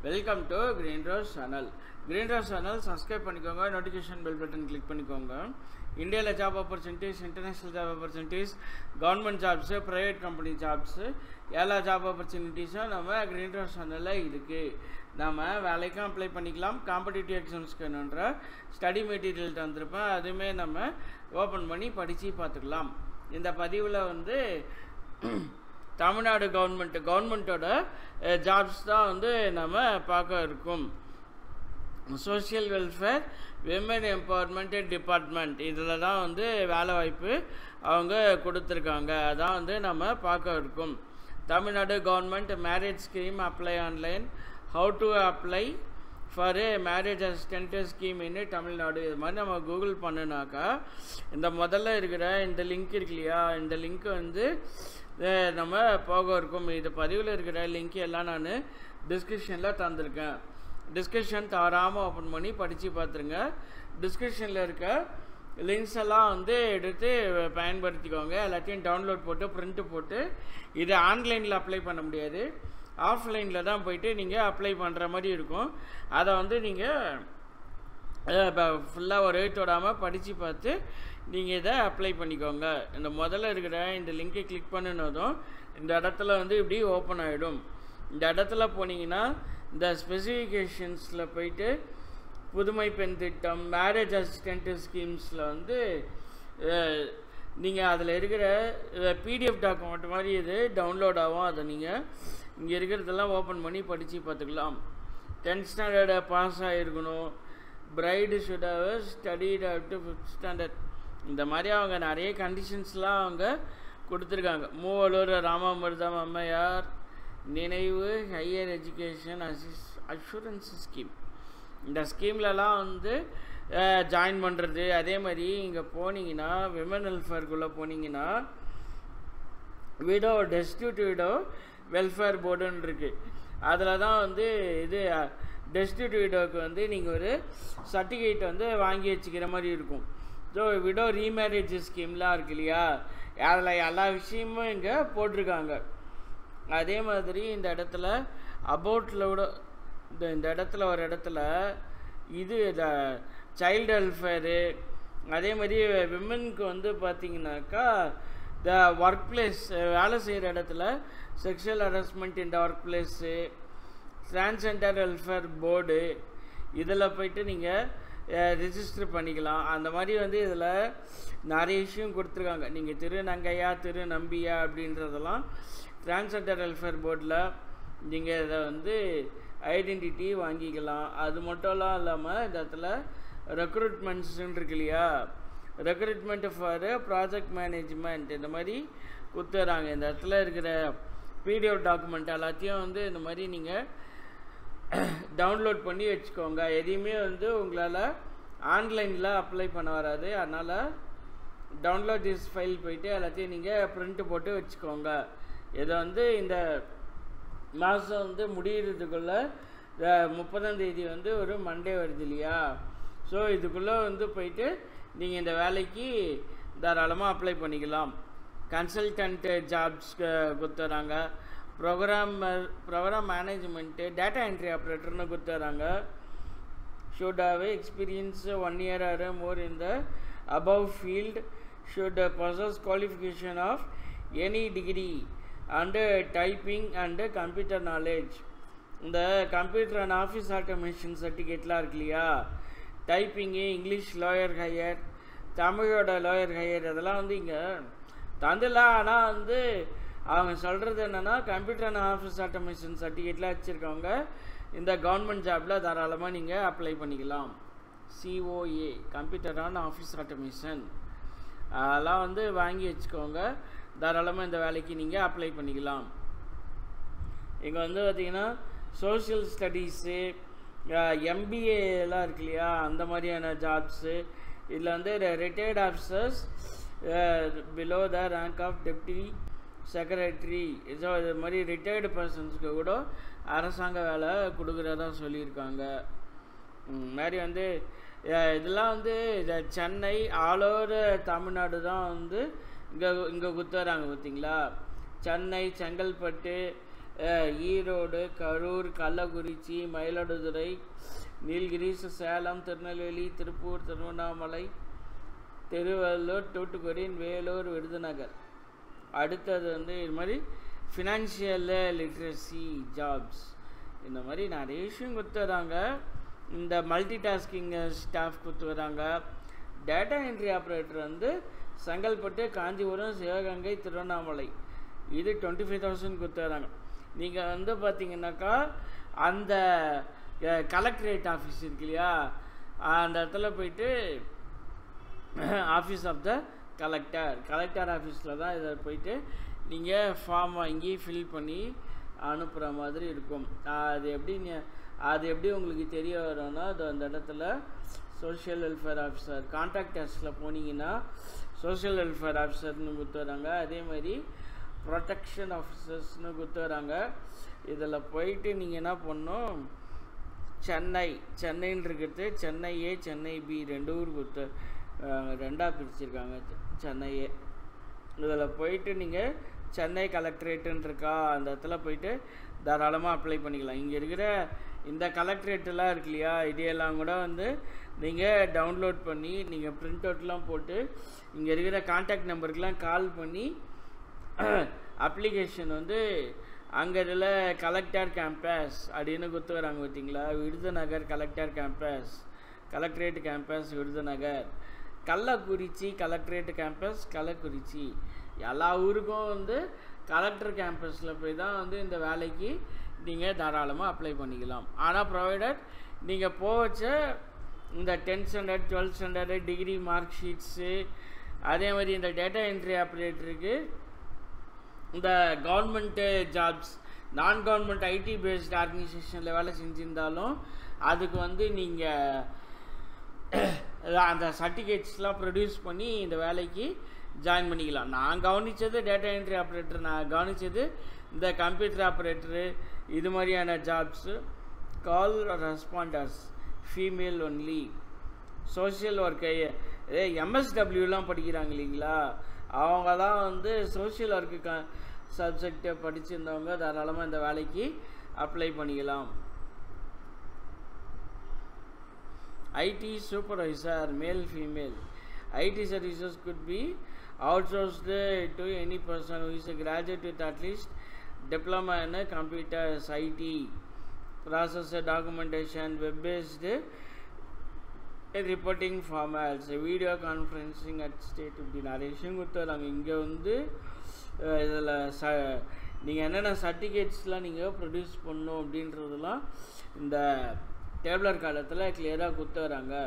Welcome to green rose channel green rose channel subscribe பண்ணிக்கோங்க notification bell button click பண்ணிக்கோங்க இந்தியாவில் job opportunities international job opportunities government jobs private company jobs எல்லா job ஆப்பர்ச்சுனிட்டிஸும் நம்ம green rose சேனலில் இருக்குது நம்ம வேலைக்கும் அப்ளை பண்ணிக்கலாம் காம்படிட்டிவ் எக்ஸாம்ஸ்க்கு வேணுன்ற ஸ்டடி மெட்டீரியல் தந்திருப்பேன் அதுவுமே நம்ம ஓப்பன் பண்ணி படித்து பார்த்துக்கலாம் இந்த பதிவில் வந்து தமிழ்நாடு கவர்மெண்ட் கவர்மெண்ட்டோட ஜாப்ஸ் தான் வந்து நம்ம பார்க்க இருக்கோம் social welfare women empowerment department இதில் தான் வந்து வேலை வாய்ப்பு அவங்க கொடுத்துருக்காங்க அதான் வந்து நம்ம பார்க்க இருக்கோம் Tamil Nadu government marriage scheme apply online how to apply for a marriage assistant scheme in Tamil Nadu இது மாதிரி நம்ம கூகுள் பண்ணுனாக்கா இந்த முதல்ல இருக்கிற இந்த லிங்க் இருக்கு இல்லையா இந்த லிங்க் வந்து அஹ், நம்ம போக இருக்கும் இது பதிவில் இருக்கிற லிங்க் எல்லாம் நான் டிஸ்கிரிப்ஷனில் தந்திருக்கேன் டிஸ்கிரிப்ஷன் தவறாமல் ஓப்பன் பண்ணி படித்து பார்த்துருங்க டிஸ்கிரிப்ஷனில் இருக்க லிங்க்ஸ் எல்லாம் வந்து எடுத்து பயன்படுத்திக்கோங்க எல்லாத்தையும் டவுன்லோட் போட்டு பிரிண்ட்டு போட்டு இது ஆன்லைனில் அப்ளை பண்ண முடியாது ஆஃப்லைனில் தான் போயிட்டு நீங்கள் அப்ளை பண்ணுற மாதிரி இருக்கும் அதை வந்து நீங்கள் ஃபுல்லாக ஒரு தொடாமல் படித்து பார்த்து நீங்கள் இதை அப்ளை பண்ணிக்கோங்க இந்த முதல்ல இருக்கிற இந்த லிங்கை கிளிக் பண்ணினதும் இந்த இடத்துல வந்து இப்படி ஓப்பன் ஆகிடும் இந்த இடத்துல போனீங்கன்னா இந்த ஸ்பெசிஃபிகேஷன்ஸில் போயிட்டு புதுமை பெண் திட்டம் மேரேஜ் அசிஸ்டன்ட் ஸ்கீம்ஸில் வந்து நீங்கள் அதில் இருக்கிற பிடிஎஃப் டாக்குமெண்ட் மாதிரி இது டவுன்லோட் ஆகும் அதை நீங்கள் இங்கே இருக்கிறதெல்லாம் ஓப்பன் பண்ணி படித்து பார்த்துக்கலாம் டென்த் ஸ்டாண்டர்டை பாஸ் ஆகிருக்கணும் bride should have studied up to fifth standard இந்த மாதிரி அவங்க நிறைய கண்டிஷன்ஸ்லாம் அவங்க கொடுத்துருக்காங்க மூவலூர் ராமாமிர்தம் அம்மையார் நினைவு ஹையர் எஜுகேஷன் அசிஸ் அஷூரன்ஸ் ஸ்கீம் இந்த ஸ்கீம்லலாம் வந்து ஜாயின் பண்ணுறது அதே மாதிரி இங்கே போனீங்கன்னா விமன் வெல்ஃபேர்க்குள்ளே போனீங்கன்னா விடோ டெஸ்டியூட் விடோ வெல்ஃபேர் போர்டுன்னு இருக்குது அதில் தான் வந்து இது டெஸ்டியூட் விடோவுக்கு வந்து நீங்கள் ஒரு சர்டிஃபிகேட் வந்து வாங்கி வச்சுக்கிற மாதிரி இருக்கும் ஸோ விடோ ரீமேரேஜ் ஸ்கீம்லாம் இருக்கு இல்லையா அதில் எல்லா விஷயமும் இங்கே போட்டிருக்காங்க அதே மாதிரி இந்த இடத்துல அபவுட்டில் விட இந்த இந்த இடத்துல ஒரு இடத்துல இது சைல்டு வெல்ஃபேரு அதே மாதிரி விமனுக்கு வந்து பார்த்தீங்கன்னாக்கா த ஒர்க் பிளேஸ் வேலை செய்கிற இடத்துல செக்ஷுவல் ஹரஸ்மெண்ட் இந்த work place transgender welfare board இதில் போயிட்டு நீங்கள் ரிஜிஸ்டர் பண்ணிக்கலாம் அந்த மாதிரி வந்து இதில் நிறைய விஷயம் கொடுத்துருக்காங்க நீங்கள் திரு நங்கையா திரு நம்பியா அப்படின்றதெல்லாம் டிரான்ஸ்ஜெண்டர் வெல்ஃபேர் போர்டில் நீங்கள் இதை வந்து ஐடென்டிட்டி வாங்கிக்கலாம் அது மட்டும்லாம் இல்லாமல் இந்த இடத்துல ரெக்ரூட்மெண்ட்ஸ்ன்னு இருக்கு இல்லையா ரெக்ரூட்மெண்ட் ஃபார் ப்ராஜெக்ட் மேனேஜ்மெண்ட் இந்த மாதிரி கொடுத்துறாங்க இந்த இடத்துல இருக்கிற பிடிஎஃப் டாக்குமெண்ட் எல்லாத்தையும் வந்து இந்த மாதிரி நீங்கள் டவுன்லோட் பண்ணி வச்சுக்கோங்க எதையுமே வந்து உங்களால் ஆன்லைனில் அப்ளை பண்ண வராது அதனால் டவுன்லோட் திஸ் ஃபைல் போயிட்டு எல்லாத்தையும் நீங்கள் பிரிண்ட்டு போட்டு வச்சுக்கோங்க இதை வந்து இந்த மாதம் வந்து முடிகிறதுக்குள்ளே முப்பதாம் தேதி வந்து ஒரு மண்டே வருது இல்லையா ஸோ இதுக்குள்ளே வந்து போயிட்டு நீங்கள் இந்த வேலைக்கு தாராளமாக அப்ளை பண்ணிக்கலாம் கன்சல்டன்ட் ஜாப்ஸ் கொடுத்துறாங்க program program management data entry ஆப்ரேட்டர்னு கொடுத்துறாங்க should have experience one year or more in the above field should possess qualification of any degree and typing and computer knowledge இந்த கம்ப்யூட்டர் அண்ட் ஆஃபீஸ் ஆட்டோமேஷன் சர்டிஃபிகேட்லாம் இருக்கு இல்லையா typing English lower higher தமிழோட lower higher அதெல்லாம் வந்து இங்கே தந்துலாம் ஆனால் வந்து அவங்க சொல்கிறது என்னென்னா கம்ப்யூட்டர் அண்ட் ஆஃபீஸ் ஆட்டோமேஷன் சர்டிஃபிகேட்லாம் வச்சுருக்கவங்க இந்த கவர்மெண்ட் ஜாப்பில் தாராளமாக நீங்கள் அப்ளை பண்ணிக்கலாம் COA computer and office automation அதெல்லாம் வந்து வாங்கி வச்சுக்கோங்க தாராளமாக இந்த வேலைக்கு நீங்கள் அப்ளை பண்ணிக்கலாம் இங்கே வந்து பார்த்திங்கன்னா சோஷியல் ஸ்டடீஸு எம்பிஏலாம் இருக்கு இல்லையா அந்த மாதிரியான ஜாப்ஸு இதில் வந்து retired officers below the rank of deputy secretary so இது மாதிரி ரிட்டையர்டு பர்சன்ஸ்க்கு கூட அரசாங்க வேலை கொடுக்குறதா சொல்லியிருக்காங்க ம், மாதிரி வந்து அஹ், இதெல்லாம் வந்து இந்த சென்னை ஆல் ஓவர் தமிழ்நாடு தான் வந்து இங்கே இங்கே குத்துறாங்க பார்த்தீங்களா சென்னை செங்கல்பட்டு அஹ், ஈரோடு கரூர் கள்ளக்குறிச்சி மயிலாடுதுறை நீலகிரிஸ் சேலம் திருநெல்வேலி திருப்பூர் திருவண்ணாமலை திருவள்ளூர் தூத்துக்குடி வேலூர் விருதுநகர் அடுத்தது வந்து இது மாதிரி ஃபினான்ஷியல் லிட்ரஸி ஜாப்ஸ் இந்த மாதிரி நிறைய விஷயம் கொடுத்துறாங்க இந்த மல்டி டாஸ்கிங் ஸ்டாஃப் கொடுத்துறாங்க டேட்டா என்ட்ரி ஆப்ரேட்டர் வந்து செங்கல்பட்டு காஞ்சிபுரம் சிவகங்கை திருவண்ணாமலை இது டுவெண்ட்டி ஃபைவ் தௌசண்ட் கொடுத்துறாங்க நீங்கள் வந்து பார்த்தீங்கன்னாக்கா அந்த கலெக்டரேட் ஆஃபீஸ் இருக்கு இல்லையா அந்த இடத்துல போயிட்டு office of the collector collector ஆஃபீஸில் தான் இதை போயிட்டு நீங்கள் ஃபார்ம் வாங்கி ஃபில் பண்ணி அனுப்புகிற மாதிரி இருக்கும் அது எப்படி நீ- அது எப்படி உங்களுக்கு தெரிய வரும்னா அது அந்த இடத்துல சோஷியல் வெல்ஃபேர் ஆஃபீஸர் கான்டாக்ட் டெஸ்ட்டில் போனீங்கன்னா சோஷியல் வெல்ஃபேர் ஆஃபீஸர்னு கொடுத்துறாங்க அதே மாதிரி ப்ரொடெக்ஷன் ஆஃபீஸர்ஸ்னு கொடுத்துறாங்க இதில் போயிட்டு நீங்கள் என்ன பண்ணணும் சென்னை சென்னைன்னு இருக்கிறது சென்னை ஏ சென்னை பி ரெண்டு ஊர் கொடுத்து ரெண்டாக பிரிச்சிருக்காங்க செ- சென்னையே இதில் போயிட்டு நீங்கள் சென்னை கலெக்டரேட்டுன்னு இருக்கா அந்த இடத்துல போயிட்டு தாராளமாக அப்ளை பண்ணிக்கலாம் இங்கே இருக்கிற இந்த கலெக்டரேட்டெல்லாம் இருக்கு இல்லையா இதையெல்லாம் கூட வந்து நீங்கள் டவுன்லோட் பண்ணி நீங்கள் பிரிண்ட் அவுட்லாம் போட்டு இங்கே இருக்கிற கான்டாக்ட் நம்பருக்கெலாம் கால் பண்ணி அப்ளிகேஷன் வந்து அங்கே இதில் கலெக்டர் கேம்பஸ் அப்படின்னு கொடுத்து வராங்க பார்த்தீங்களா Virudhunagar collector campus collectorate campus Virudhunagar Kallakurichi collectorate campus Kallakurichi எல்லா ஊருக்கும் வந்து கலெக்டர் கேம்பஸில் போய் தான் வந்து இந்த வேலைக்கு நீங்கள் தாராளமாக அப்ளை பண்ணிக்கலாம் ஆனால் ப்ரொவைடட் நீங்கள் போவச்ச இந்த tenth standard twelfth standard degree mark sheets அதே மாதிரி இந்த டேட்டா என்ட்ரி ஆப்ரேட்டருக்கு இந்த government jobs non government IT based ஆர்கனைசேஷனில் வேலை செஞ்சிருந்தாலும் அதுக்கு வந்து நீங்கள் அந்த சர்டிஃபிகேட்ஸ்லாம் ப்ரொடியூஸ் பண்ணி இந்த வேலைக்கு ஜாயின் பண்ணிக்கலாம் நான் கவனித்தது டேட்டா என்ட்ரி ஆப்ரேட்டர் நான் கவனித்தது இந்த கம்ப்யூட்டர் ஆப்ரேட்டரு இது மாதிரியான jobs call responders female only social work a எம்எஸ்டபிள்யூலாம் படிக்கிறாங்க இல்லைங்களா அவங்கலாம் வந்து சோஷியல் ஒர்க்கு க சப்ஜெக்டை படிச்சிருந்தவங்க தாராளமாக இந்த வேலைக்கு அப்ளை பண்ணிக்கலாம் IT supervisor, male, female. IT services could be outsourced to any person who is a graduate with at least diploma in computers, IT, process documentation, web-based reporting formats video conferencing at state இப்படி நிறைய விஷயம் கொடுத்துறாங்க இங்கே வந்து இதில் ச நீங்கள் என்னென்ன சர்டிஃபிகேட்ஸ்லாம் நீங்கள் ப்ரொடியூஸ் பண்ணணும் அப்படின்றதெல்லாம் இந்த டேப்லர் காலத்தில் கிளியராக கொடுத்துறாங்க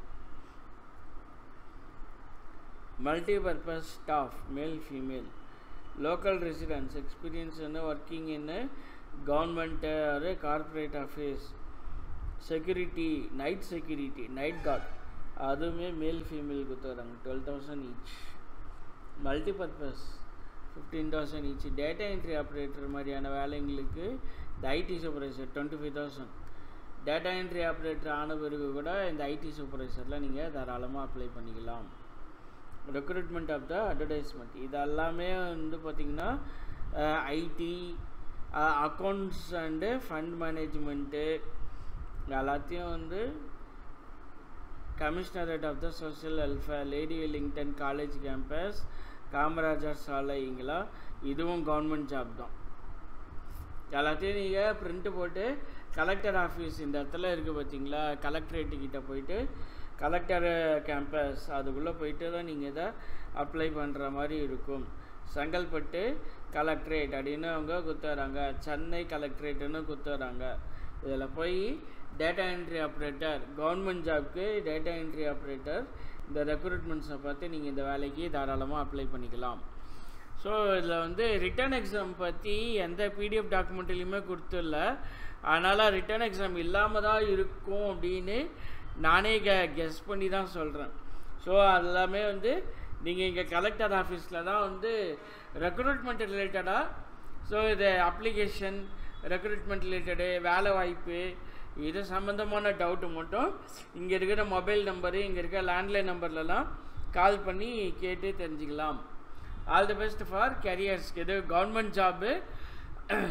multi-purpose staff male female local residents experience in working in a government uh, or a corporate office security night security night guard அதுவுமே மேல் ஃபீமேல் கொடுத்துறாங்க twelve thousand each multipurpose fifteen thousand each data entry operator மாதிரியான வேலைங்களுக்கு இந்த IT supervisor twenty five thousand data entry operator ஆன பிறகு கூட இந்த ID சூப்பர்வைசரில் நீங்கள் தாராளமாக அப்ளை பண்ணிக்கலாம் ரெக்ரூட்மெண்ட் ஆஃப் த அட்வர்டைஸ்மெண்ட் இது எல்லாமே வந்து பார்த்திங்கன்னா IT accounts and fund management எல்லாத்தையும் வந்து commissionerate of the social welfare Lady Wellington College campus Kamarajar சாலைங்களா இதுவும் கவர்மெண்ட் ஜாப் தான் எல்லாத்தையும் நீங்கள் பிரிண்ட்டு போட்டு கலெக்டர் ஆஃபீஸ் இந்த இடத்துல இருக்குது பார்த்தீங்களா கலெக்டரேட்டு கிட்ட போயிட்டு கலெக்டர் கேம்பஸ் அதுக்குள்ளே போயிட்டு தான் நீங்கள் இதை அப்ளை பண்ணுற மாதிரி இருக்கும் செங்கல்பட்டு கலெக்டரேட் அப்படின்னு அவங்க குத்துறாங்க சென்னை கலெக்டரேட்டுன்னு குத்துறாங்க இதில் போய் டேட்டா என்ட்ரி ஆப்ரேட்டர் கவர்மெண்ட் ஜாப்க்கு டேட்டா என்ட்ரி ஆப்ரேட்டர் இந்த ரெக்ரூட்மெண்ட்ஸை பார்த்து நீங்கள் இந்த வேலைக்கு தாராளமாக அப்ளை பண்ணிக்கலாம் ஸோ இதில் வந்து ரிட்டர்ன் எக்ஸாம் பற்றி எந்த பிடிஎஃப் டாக்குமெண்ட்லேயுமே கொடுத்துடல அதனால் ரிட்டர்ன் எக்ஸாம் இல்லாமல் தான் இருக்கும் அப்படின்னு நானே கெ கெஸ் பண்ணி தான் சொல்கிறேன் ஸோ அது எல்லாமே வந்து நீங்கள் இங்கே கலெக்டர் ஆஃபீஸில் தான் வந்து ரெக்ரூட்மெண்ட் ரிலேட்டடாக ஸோ இது அப்ளிகேஷன் ரெக்ரூட்மெண்ட் ரிலேட்டடு வேலை வாய்ப்பு இது சம்மந்தமான டவுட்டு மட்டும் இங்கே இருக்கிற மொபைல் நம்பரு இங்கே இருக்கிற லேண்ட்லைன் நம்பர்லலாம் கால் பண்ணி கேட்டு தெரிஞ்சுக்கலாம் ஆல் தி பெஸ்ட் ஃபார் கரியர்ஸ்க்கு இது கவர்மெண்ட் ஜாப்பு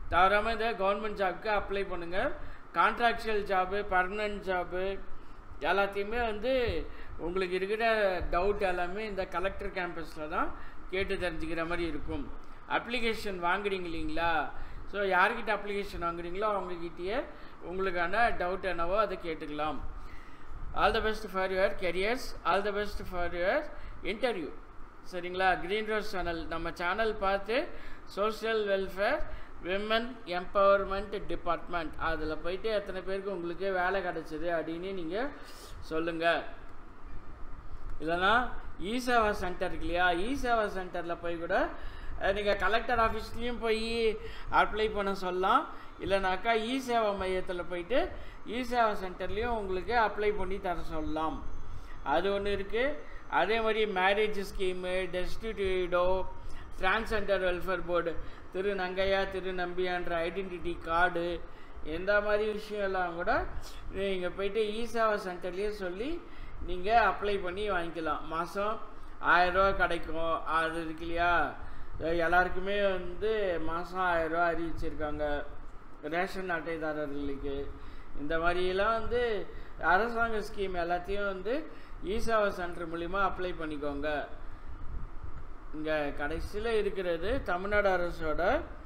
தவறாமல் இந்த கவர்மெண்ட் ஜாப்க்கு அப்ளை பண்ணுங்கள் கான்ட்ராக்சுவல் ஜாபு பர்மனன்ட் ஜாபு எல்லாத்தையுமே வந்து உங்களுக்கு இருக்கிற டவுட் எல்லாமே இந்த கலெக்டர் கேம்பஸில் தான் கேட்டு தெரிஞ்சுக்கிற மாதிரி இருக்கும் அப்ளிகேஷன் வாங்குறீங்க இல்லைங்களா ஸோ யார்கிட்ட அப்ளிகேஷன் வாங்குறீங்களோ அவங்கக்கிட்டயே உங்களுக்கான டவுட் என்னவோ அதை கேட்டுக்கலாம் all the best for your careers all the best for your interview சரிங்களா க்ரீன் ரோஸ் சேனல் நம்ம சேனல் பார்த்து social welfare women empowerment department அதில் போயிட்டு எத்தனை பேருக்கு உங்களுக்கு வேலை கிடச்சிது அப்படின்னு நீங்கள் சொல்லுங்கள் இல்லைனா இ சேவா சென்டர் இருக்கு இல்லையா இ சேவா சென்டரில் போய் கூட நீங்கள் கலெக்டர் ஆஃபீஸ்லேயும் போய் அப்ளை பண்ண சொல்லலாம் இல்லைனாக்கா இ சேவா மையத்தில் போயிட்டு இ சேவா சென்டர்லேயும் உங்களுக்கு அப்ளை பண்ணி தர சொல்லலாம் அது ஒன்று இருக்குது அதே மாதிரி மேரேஜ் ஸ்கீமு டெஸ்டிடியூடோ டிரான்ஸ்ஜெண்டர் வெல்ஃபேர் போர்டு திரு நங்கையா திரு நம்பியான்ற ஐடென்டிட்டி கார்டு இந்த மாதிரி விஷயம் எல்லாம் கூட நீங்கள் போயிட்டு இ சேவா சென்டர்லேயே சொல்லி நீங்கள் அப்ளை பண்ணி வாங்கிக்கலாம் மாதம் ஆயரூவா கிடைக்கும் அது இருக்கு இல்லையா எல்லாருக்குமே வந்து மாதம் ஆயரூவா அறிவிச்சிருக்காங்க ரேஷன் அட்டைதாரர்களுக்கு இந்த மாதிரியெல்லாம் வந்து அரசாங்க ஸ்கீம் எல்லாத்தையும் வந்து ஈசாவா சென்டர் மூலிமா அப்ளை பண்ணிக்கோங்க இங்கே கடைசியில் இருக்கிறது தமிழ்நாடு அரசோட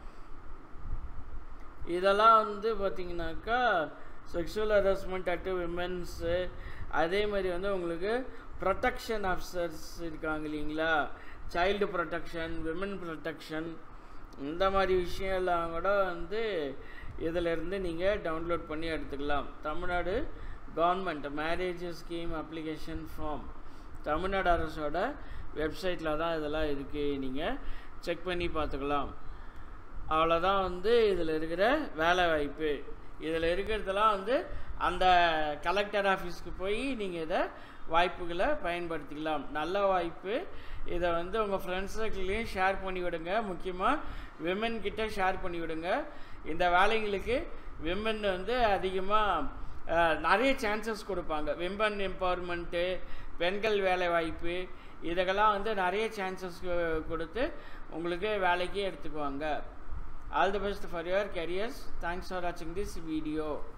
இதெல்லாம் வந்து பார்த்திங்கனாக்கா செக்ஷுவல் ஹரஸ்மெண்ட் அட்டு விமென்ஸு அதே மாதிரி வந்து உங்களுக்கு ப்ரொடெக்ஷன் ஆஃபீஸர்ஸ் இருக்காங்க இல்லைங்களா சைல்டு ப்ரொடெக்ஷன் விமன் ப்ரொடெக்ஷன் இந்த மாதிரி விஷயம் எல்லாம் கூட வந்து இதிலேருந்து நீங்கள் டவுன்லோட் பண்ணி எடுத்துக்கலாம் Tamil Nadu government marriage scheme application form Tamil Nadu அரசோட வெப்சைட்டில் தான் இதெல்லாம் இருக்குது நீங்கள் செக் பண்ணி பார்த்துக்கலாம் அவ்வளோதான் வந்து இதில் இருக்கிற வேலை வாய்ப்பு இதில் இருக்கிறதெல்லாம் வந்து அந்த கலெக்டர் ஆஃபீஸ்க்கு போய் நீங்கள் இதை வாய்ப்புகளை பயன்படுத்திக்கலாம் நல்ல வாய்ப்பு இதை வந்து உங்கள் ஃப்ரெண்ட்ஸ் சர்க்கிள்லேயும் ஷேர் பண்ணி விடுங்க முக்கியமாக விமன் கிட்ட ஷேர் பண்ணி விடுங்க இந்த வேலைங்களுக்கு விமன் வந்து அதிகமாக நிறைய சான்சஸ் கொடுப்பாங்க விமன் எம்பவர்மெண்ட்டு பெண்கள் வேலை வாய்ப்பு இதுக்கெல்லாம் வந்து நிறைய சான்சஸ் கொடுத்து உங்களுக்கு வேலைக்கு எடுத்துக்குவாங்க all the best for your careers thanks for வாட்சிங் திஸ் வீடியோ